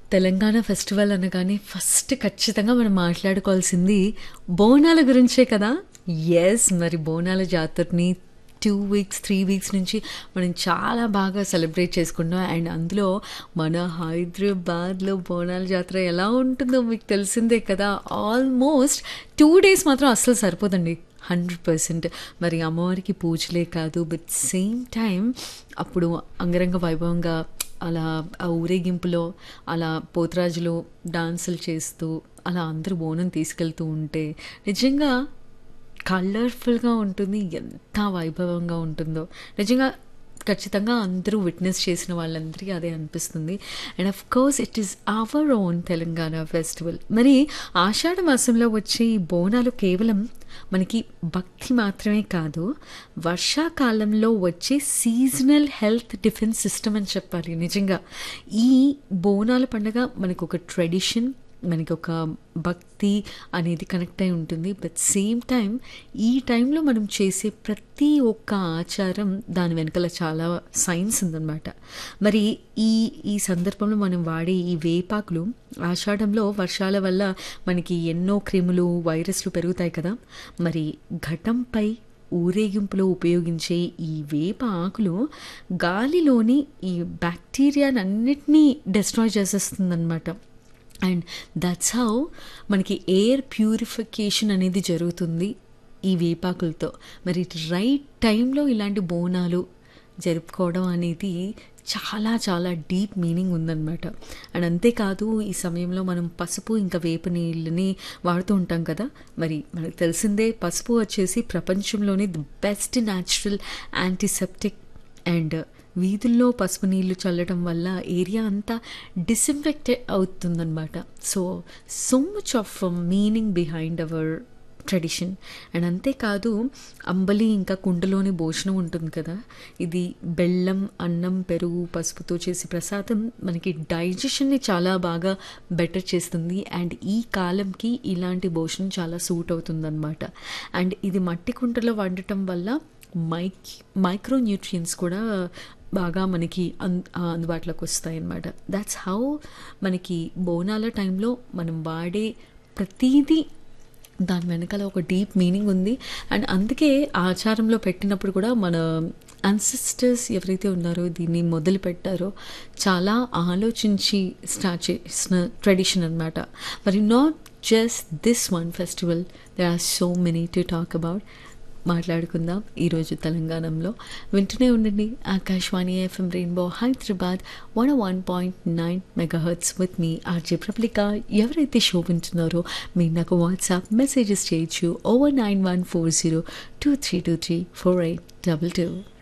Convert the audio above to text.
Telangana festival అనగానే first ఖచ్చితంగా మనం మాట్లాడుకోవాల్సింది బోనాల గురించే కదా ఎస్ మరి బోనాల జాతరని టూ వీక్స్ త్రీ వీక్స్ నుంచి మనం చాలా బాగా సెలబ్రేట్ చేసుకుంటాం అండ్ అందులో మన హైదరాబాద్లో బోనాల జాతర ఎలా ఉంటుందో మీకు తెలిసిందే కదా ఆల్మోస్ట్ టూ డేస్ మాత్రం అస్సలు సరిపోదండి హండ్రెడ్ పర్సెంట్ మరి అమ్మవారికి పూజలే కాదు బట్ సేమ్ టైం అప్పుడు అంగరంగ వైభవంగా అలా ఆ ఊరేగింపులో అలా పోతరాజులు డాన్సులు చేస్తూ అలా అందరూ బోనం తీసుకెళ్తూ ఉంటే నిజంగా కలర్ఫుల్గా ఉంటుంది ఎంత వైభవంగా ఉంటుందో నిజంగా ఖచ్చితంగా అందరూ విట్నెస్ చేసిన వాళ్ళందరికీ అదే అనిపిస్తుంది and of course it is our own Telangana festival మరి ఆషాఢ మాసంలో వచ్చే ఈ బోనాలు కేవలం మనకి భక్తి మాత్రమే కాదు వర్షాకాలంలో వచ్చే సీజనల్ హెల్త్ డిఫెన్స్ సిస్టమ్ అని చెప్పాలి నిజంగా ఈ బోనాల పండుగ మనకు ఒక ట్రెడిషన్ మనకి ఒక భక్తి అనేది కనెక్ట్ అయి ఉంటుంది బట్ సేమ్ టైం ఈ టైంలో మనం చేసే ప్రతి ఒక్క ఆచారం దాని వెనకాల చాలా సైన్స్ ఉందన్నమాట మరి ఈ ఈ సందర్భంలో మనం వాడే ఈ వేపాకులు ఆషాఢంలో వర్షాల వల్ల మనకి ఎన్నో క్రిములు వైరస్లు పెరుగుతాయి కదా మరి ఘటంపై ఊరేగింపులో ఉపయోగించే ఈ వేప ఆకులు గాలిలోని ఈ బ్యాక్టీరియానన్నిటినీ డిస్ట్రాయ్ చేసేస్తుందన్నమాట అండ్ దట్స్ హౌ మనకి ఎయిర్ ప్యూరిఫికేషన్ అనేది జరుగుతుంది ఈ వేపాకులతో మరి రైట్ టైంలో ఇలాంటి బోనాలు జరుపుకోవడం అనేది చాలా చాలా డీప్ మీనింగ్ ఉందన్నమాట అండ్ అంతేకాదు ఈ సమయంలో మనం పసుపు ఇంకా వేప నీళ్ళని వాడుతూ ఉంటాం కదా మరి మనకు తెలిసిందే పసుపు వచ్చేసి ప్రపంచంలోని the best natural antiseptic and వీధుల్లో పసుపు నీళ్లు చల్లడం వల్ల ఏరియా అంతా డిసింఫెక్ట్ అవుతుందన్నమాట so so much of meaning behind our tradition and అంతేకాదు అంబలి ఇంకా కుండలోని భోజనం ఉంటుంది కదా ఇది బెల్లం అన్నం పెరుగు పసుపుతో చేసే ప్రసాదం మనకి డైజెషన్ని చాలా బాగా బెటర్ చేస్తుంది అండ్ ఈ కాలంకి ఇలాంటి భోజనం చాలా సూట్ అవుతుందన్నమాట అండ్ ఇది మట్టి కుంటలో వండటం వల్ల మైక్ మైక్రో న్యూట్రియన్స్ కూడా బాగా మనకి అన్ అందుబాటులోకి వస్తాయి అన్నమాట దాట్స్ హౌ మనకి బోనాల టైంలో మనం వాడే ప్రతీదీ దాని వెనకాల ఒక డీప్ మీనింగ్ ఉంది అండ్ అందుకే ఆచారంలో పెట్టినప్పుడు కూడా మన అన్సిస్టర్స్ ఎవరైతే ఉన్నారో దీన్ని మొదలు పెట్టారో చాలా ఆలోచించి స్టార్ట్ చేసిన ట్రెడిషన్ అనమాట మరి not just this one festival they are so many to talk about మాట్లాడుకుందాం ఈరోజు తెలంగాణలో వింటూనే ఉండండి Akashvani FM rainbow Hyderabad one one point nine megahertz with మీ ఆర్జే ప్రప్లిక ఎవరైతే షో వింటున్నారో మీరు నాకు వాట్సాప్ మెసేజెస్ చేయొచ్చు over nine one four zero two three two three four eight double two